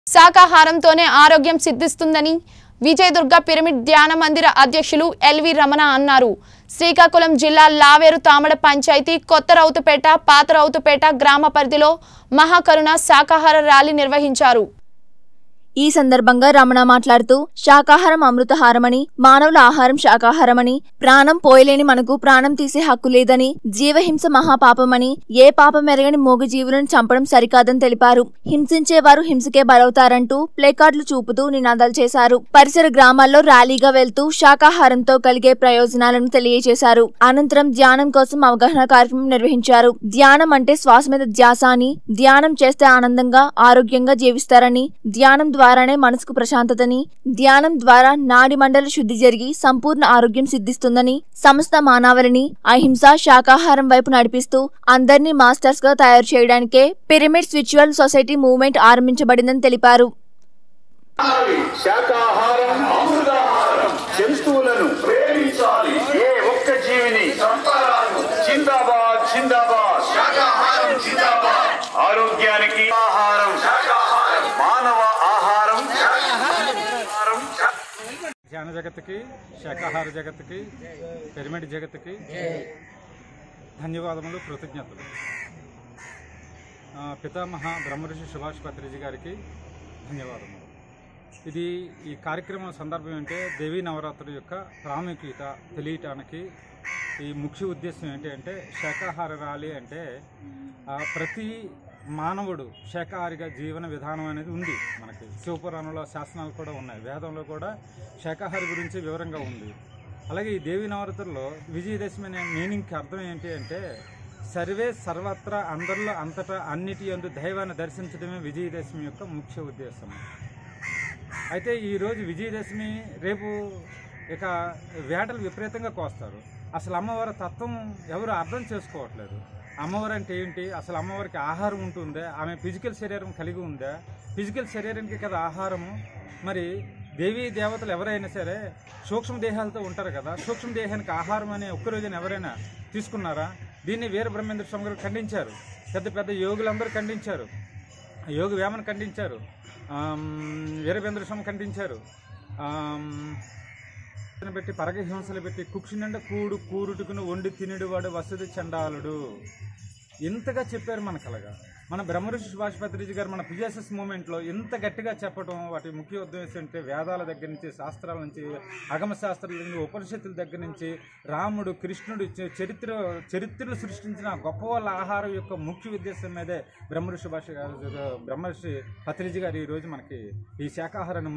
శాకాహారంతోనే ఆరోగ్యం సిద్ధిస్తుందని విజయదుర్గ పిరమిడ్ ధ్యాన మందిర అధ్యక్షులు ఎల్వి రమణ అన్నారు శ్రీకాకుళం జిల్లా లావేరు తామడ పంచాయతీ కొత్త రౌతుపేట పాత రౌతుపేట గ్రామ పరిధిలో మహాకరుణ శాకాహార ర్యాలీ నిర్వహించారు ఈ సందర్భంగా రమణ మాట్లాడుతూ శాకాహారం అమృతహారమని మానవుల ఆహారం శాకాహారమని ప్రాణం పోయలేని మనకు ప్రాణం తీసే హక్కు లేదని జీవహింస మహాపాపమని ఏ పాపం ఎరగని మూగ జీవులను చంపడం సరికాదని తెలిపారు హింసించేవారు హింసకే బలవుతారంటూ ప్లేకార్డులు చూపుతూ నినాదాలు చేశారు పరిసర గ్రామాల్లో ర్యాలీగా వెళ్తూ శాకాహారంతో కలిగే ప్రయోజనాలను తెలియజేశారు అనంతరం ధ్యానం కోసం అవగాహన కార్యక్రమం నిర్వహించారు ధ్యానం అంటే శ్వాస మీద ధ్యాస అని ధ్యానం చేస్తే ఆనందంగా ఆరోగ్యంగా జీవిస్తారని ధ్యానం ద్వారానే మనసుకు ప్రశాంతతని ధ్యానం ద్వారా నాడి మండల శుద్ధి జరిగి సంపూర్ణ ఆరోగ్యం సిద్ధిస్తుందని సమస్త మానవులని అహింస శాకాహారం వైపు నడిపిస్తూ అందరినీ మాస్టర్స్ గా తయారు చేయడానికే పిరమిడ్ స్పిరిచువల్ సొసైటీ మూవ్మెంట్ ఆరంభించబడిందని తెలిపారు శాకాహారం అమృతాహారం జంతువులను ప్రేమించాలి ఏ ఒక్క జీవిని చంపరాదు జిందాబాద్ జిందాబాద్ శాకాహారం జిందాబాద్ ఆరోగ్యానికి ఆహారం శాకాహారం మానవ ఆహారం శాకాహారం ధ్యాన జగత్తుకి శాకాహార జగత్తుకి పిరమిడ్ జగత్తుకి ధన్యవాదములు కృతజ్ఞతలు ఆ, పితామహ బ్రహ్మర్షి సుభాష్ పత్రిజీ గారికి ధన్యవాదములు ఇది ఈ కార్యక్రమం సందర్భం ఏంటంటే దేవీ నవరాత్రుల యొక్క ప్రాముఖ్యత తెలియటానికి ఈ ముఖ్య ఉద్దేశం ఏంటి అంటే శాకాహార ర్యాలీ అంటే ఆ, ప్రతి మానవుడు శాకాహారిగా జీవన విధానం అనేది ఉంది మనకి శివపురాణంలో శాసనాలు కూడా ఉన్నాయి వేదంలో కూడా శాకాహారి గురించి వివరంగా ఉంది అలాగే ఈ దేవి నవరాత్రుల్లో విజయదశమి అనే మీనింగ్కి అర్థం ఏంటి అంటే సర్వే సర్వత్రా అందరిలో అంతటా అన్నిటి యందు దైవాన్ని దర్శించడమే విజయదశమి యొక్క ముఖ్య ఉద్దేశం అయితే ఈరోజు విజయదశమి రేపు ఇక వేటలు విపరీతంగా కోస్తారు అసలు అమ్మవారి తత్వం ఎవరు అర్థం చేసుకోవట్లేదు అమ్మవారు అంటే ఏంటి అసలు అమ్మవారికి ఆహారం ఉంటుందా ఆమె ఫిజికల్ శరీరం కలిగి ఉందా ఫిజికల్ శరీరానికి కదా ఆహారము మరి దేవీ దేవతలు ఎవరైనా సరే సూక్ష్మ దేహాలతో ఉంటారు కదా సూక్ష్మ దేహానికి ఆహారం అనే ఒక్క రోజున ఎవరైనా తీసుకున్నారా దీన్ని వీర బ్రహ్మేంద్ర స్వామి గారు ఖండించారు పెద్ద పెద్ద యోగులందరూ ఖండించారు యోగి వేమను ఖండించారు ఆమ్, వీరభేంద్ర స్వామి ఖండించారు ఆమ్, పెట్టి పరగహింసలు పెట్టి కుక్షి నిండా కూడు కూరుటుకును వండి తినుడు వాడు వసతి చండాలుడు ఇంతగా చెప్పారు మనకు అలాగా మన బ్రహ్మఋషి సుభాష్ పత్రిజీ గారు మన పిఎస్ఎస్ మూమెంట్లో ఇంత గట్టిగా చెప్పడం వాటి ముఖ్య ఉద్దేశం అంటే వేదాల దగ్గర నుంచి శాస్త్రాల నుంచి అగమ శాస్త్రాల నుంచి ఉపనిషత్తుల దగ్గర నుంచి రాముడు కృష్ణుడు చ- చరిత్ర చరిత్రలు సృష్టించిన ఆ గొప్ప వాళ్ళ ఆహారం యొక్క ముఖ్య ఉద్దేశం మీదే బ్రహ్మఋషి సుభాష్ గారు బ్రహ్మర్షి పత్రిజీ గారు ఈరోజు మనకి ఈ శాకాహారాన్ని